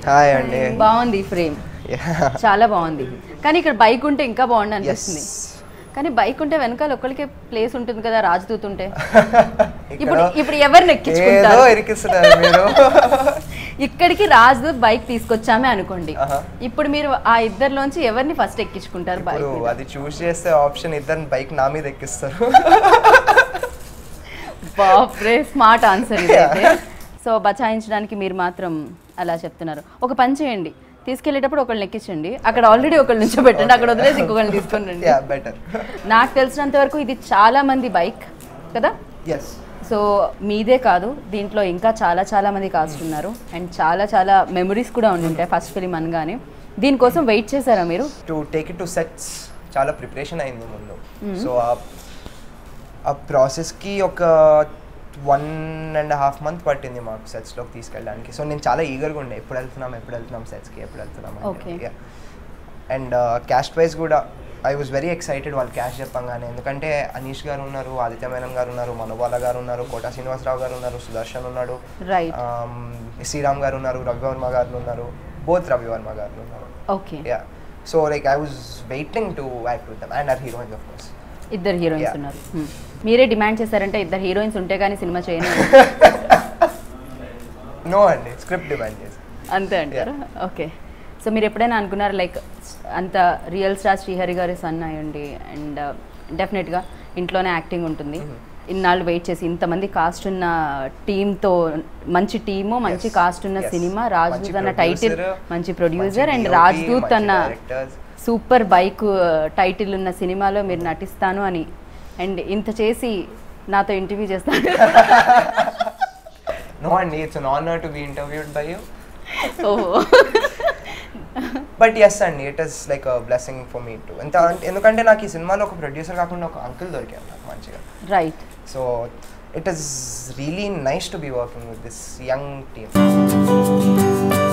Hi అండి బాగుంది ఈ ఫ్రేమ్ చాలా బాగుంది కానీ ఇక్కడ బైక్ ఉంటే ఇంకా బాగుంది అనిపిస్తుంది కానీ బైక్ ఉంటే వెనకాల ఒక్కరికే ప్లేస్ ఉంటుంది కదా రాజదూత్ ఉంటే ఇప్పుడు ఇప్పుడు ఎవరిని ఏదో ఎక్కించుకుంటారు ఇరికిస్తున్నారు మీరు ఇక్కడికి రాజదూత్ బైక్ తీసుకొచ్చామే అనుకోండి ఆహా. ఇప్పుడు మీరు ఆ ఇద్దరిలోంచి ఎవరిని ఫస్ట్ ఎక్కించుకుంటారు ఇప్పుడు బైక్ అది చూస్ చేస్తే ఆప్షన్ ఇద్దరు బైక్ నా మీద ఎక్కిస్తారు బాప్రే స్మార్ట్ ఆన్సర్ ఇదైతే సో బచాయించడానికి మీరు మాత్రం అలా చెప్తున్నారు ఒక పని చేయండి తీసుకెళ్ళేటప్పుడు ఒకళ్ళని ఎక్కించండి అక్కడ ఆల్రెడీ ఒకళ్ళు నుంచో పెట్టండి అక్కడ వదిలేసి ఇంకొకరిని తీసుకొని రండి యా బెటర్ నాకు తెలిసినంత వరకు ఇది చాలా మంది బైక్ కదా ఎస్ సో మీదే కాదు దీంట్లో ఇంకా చాలా చాలా మంది కాస్ట్ ఉన్నారు అండ్ చాలా చాలా మెమరీస్ కూడా ఉండి ఉంటాయి ఫస్ట్ ఫిలిం అనగానే దీనికోసం వెయిట్ చేశారా మీరు to take it to sets చాలా ప్రిపరేషన్ అయింది ముందు సో ఆ ప్రాసెస్కి ఒక వన్ అండ్ హాఫ్ మంత్ పట్టింది మాకు సెట్స్లోకి తీసుకెళ్ళడానికి సో నేను చాలా ఈగర్గా ఉండే ఎప్పుడు వెళ్తున్నాం ఎప్పుడు వెళ్తున్నాం సెట్స్కి ఎప్పుడు వెళ్తున్నాం Okay. అండ్ క్యాస్ట్ వైజ్ కూడా ఐ వాజ్ వెరీ ఎక్సైటెడ్ వాళ్ళు క్యాష్ చెప్పంగానే ఎందుకంటే అనీష్ గారు ఉన్నారు ఆదిత్య మేనన్ గారు ఉన్నారు మనోబాల గారు ఉన్నారు కోటా శ్రీనివాసరావు గారు ఉన్నారు సుదర్శన్ ఉన్నాడు రైట్ um, శ్రీరామ్ గారు ఉన్నారు రవివర్మ గారు ఉన్నారు బోత్ రవివర్మ గారు ఉన్నారు okay yeah so like i was waiting to act with them and our heroines of course ఇద్దరు హీరోయిన్స్ Yeah. ఉన్నారు Hmm. మీరే డిమాండ్ చేశారంటే ఇద్దరు హీరోయిన్స్ ఉంటే కానీ సినిమా చేయను no అండి స్క్రిప్ట్ డిమాండ్ చేసి అంతే అంటారా ఓకే సో మీరు ఎప్పుడైనా అనుకున్నారు లైక్ అంత రియల్ స్టార్ శ్రీహరి గారి సన్ అయ్యండి అండ్ డెఫినెట్గా ఇంట్లోనే యాక్టింగ్ ఉంటుంది ఇన్నాళ్ళు వెయిట్ చేసి ఇంతమంది కాస్ట్ ఉన్న టీంతో మంచి టీము మంచి Yes. కాస్ట్ ఉన్న Yes. సినిమా మంచి రాజ్దూత్ అన్న టైటిల్ producer, మంచి ప్రొడ్యూసర్ మంచి అండ్ DOP, రాజ్దూత్ మంచి అన్న directors. సూపర్ బైక్ టైటిల్ ఉన్న సినిమాలో మీరు నటిస్తాను అని అండ్ ఇంత చేసి నాతో ఇంటర్వ్యూ చేస్తాను no అండి it's an honour to be interviewed by you ఓహో బట్ ఎస్ అండి it is like a blessing for me to ఎంత ఎందుకంటే నాకు ఈ సినిమాలో ఒక ప్రొడ్యూసర్ కాకుండా ఒక అంకుల్ దొరికారు నాకు మంచిగా right so it is really nice to be working with this young team